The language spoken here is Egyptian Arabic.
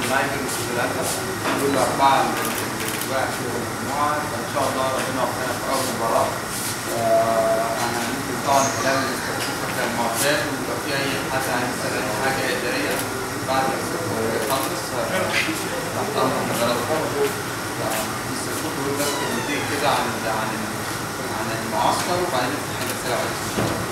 نايجر وسريلانكا دول الاربعه اللي واقع فيهم المجموعه فان شاء الله ربنا يوفقنا في اول مباراه آه، انا ممكن طبعا خلال الاستاتستيك بتاع المعدات ولو في اي حد عايز يسال اي حاجه اداريه بعد ما يخلص آه، تحت امر حضراتكم بس بس كده عن عن عن المعسكر وبعدين نفتح الاسئله عليكم ان شاء الله